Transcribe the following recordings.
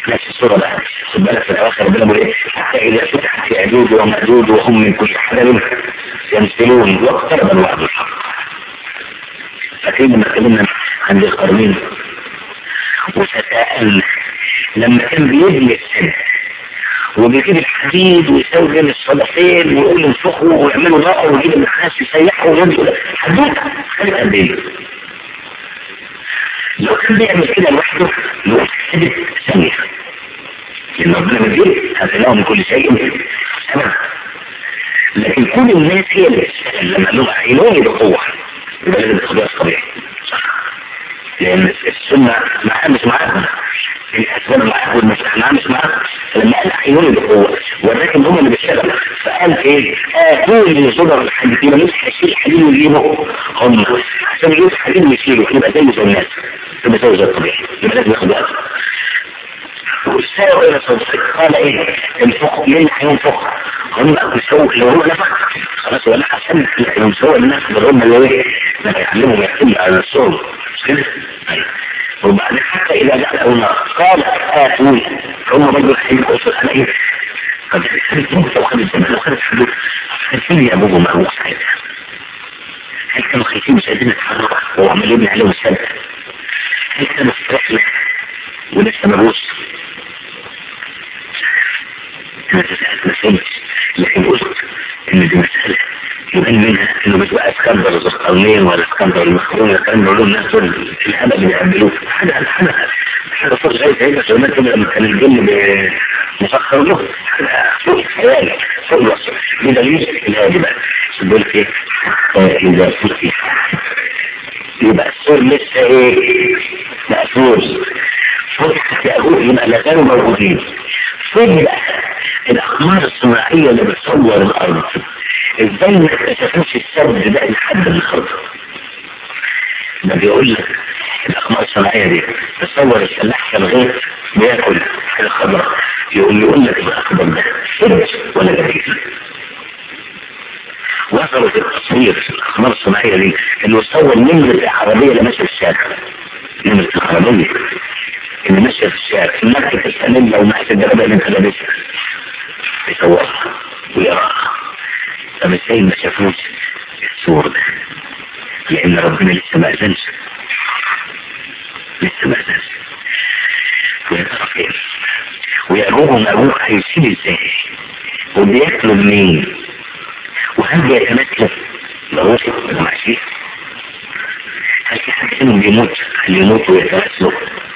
نفس الصورة بقى خد بالك في الأواخر ربنا بيقول إيه حتى إذا فتحت يأجوج ومأجوج وهم من كل حدب ينسلون واقترب الوعد الحق فاكرين لما اتكلمنا عن ذي القرنين وتساءلنا لما كان بيبني السد وبيجيب الحديد ويساوي بين الصدفين ويقول انفخوا ويعملوا نار ويجيب النحاس يسيحوا ويمشوا حدوته خلت قد ايه لو كان بيعمل كده لوحده لو حدث ثانية لأن ربنا بيقول هذا من كل شيء سبب لكن كل الناس هي اللي بتسأل لما لهم عينوني بقوة يبقى لازم تاخدها طبيعي لأن السنة معاه مش معاهم الأسباب معاه والمسيح معاه مش معاه فلما قال عيوني بقوة ولكن هم اللي بيشتغل فقال ايه آتوني صدر الحديد يبقى مش هيشيل الحديد ويجيبه هم عشان يجيب الحديد ويشيله يبقى زي زي الناس يبقى زي زي الطبيعي يبقى لازم ياخد وقت والسائل الى صدقك قال ايه الفخ مين هينفخ هم مسوق لو هو نفخ خلاص ولا حسن لكن مسوق الناس اللي هم اللي ايه لما يعلمهم يعتمد على الصوم مش كده وبعدين حتى اذا جعله نار قال اتوني هم برضه هيبقوا على ايه قد خدت موت وخدت الزمن وخدت حدود خايفين يا ابوه معروف ساعتها هل كانوا خايفين مش قادرين يتحركوا وعمال يبني عليهم السد هل كانوا في رحله ولسه مبوس انا تسألت ما فهمتش لكن قلت ان دي مسألة يبان منها انه مش بقى اسكندر ذو القرنين ولا اسكندر المخرون ولا الكلام دول الناس دول الهبل اللي بيعملوه حاجة حاجة حاجة فوق غاية هيبة زمان كده لما كان الجن مسخر له حاجة فوق الخيال فوق الوصف بدليل الهادي بقى بيقول لك ايه اذا فتح يبقى السور لسه ايه مقفول فتحت يقول يبقى لا كانوا موجودين فين بقى الاقمار الصناعيه اللي بتصور الارض ازاي ما اكتشفوش السد ده لحد النهارده ده بيقول لك الاقمار الصناعيه دي تصور الفلاح في الغيط بياكل حاجه خضراء يقول يقول لك الاخضر ده سد ولا جديد وصلوا في التصوير في الاقمار الصناعيه دي انه يصور نمره عربيه اللي ماشيه في الشارع نمره العربيه اللي ماشيه في الشارع المركب السليم لو معك الجلابيه اللي انت لابسها يصورها ويراها طب ازاي ما شافوش الصور ده لان ربنا لسه ما اذنش لسه ما اذنش ويا فين ويأبوه مأبوه هيسيب ازاي وبياكلوا منين وهل بيتمثل ضروري ولا معشيه هل في حد فيهم بيموت هل يموت ويتمثلوا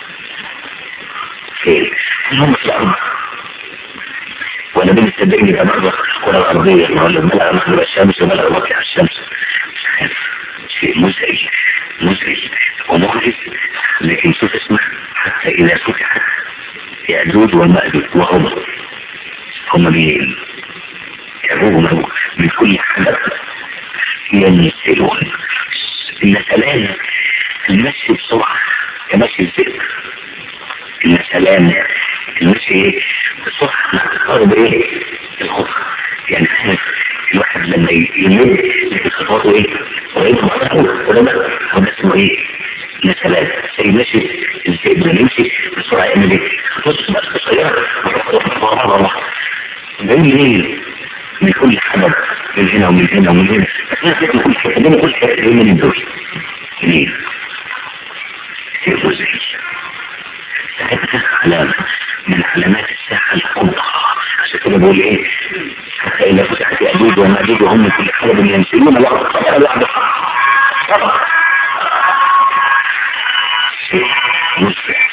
فين هل هم في الأرض ولا بين التدريب يبقى برضه الكرة الأرضية ولا بلغ مغرب الشمس وبلغ مطلع الشمس مش عارف شيء مزعج مزعج ومخرج لكن شوف اسمع حتى إذا فتحت يأجوج ومأجوج وهم هم مين يأجوج من كل حدث ينسلون المسألة المشي بسرعة كمشي الذئب المسألة المشي بسرعة مع تقارب ايه الخطة يعني فاهم الواحد لما يمد لكن خطواته ايه ويبقى مقصود ولا لا هو ده اسمه ايه مثلا زي ماشي الذئب لما يمشي بسرعة يعمل ايه خطوط بس قصيرة جاي منين من كل حدث من هنا ومن هنا ومن هنا بس من كل حته من كل حته جاي من الدول منين سيرفو زي ساعتها علامة من علامات الساحة الكبرى عشان كده بقول ايه حتى إذا فتحت يأجوج ومأجوج وهم من كل حدث ينسلون لقد خبر الوعد شيء مفرح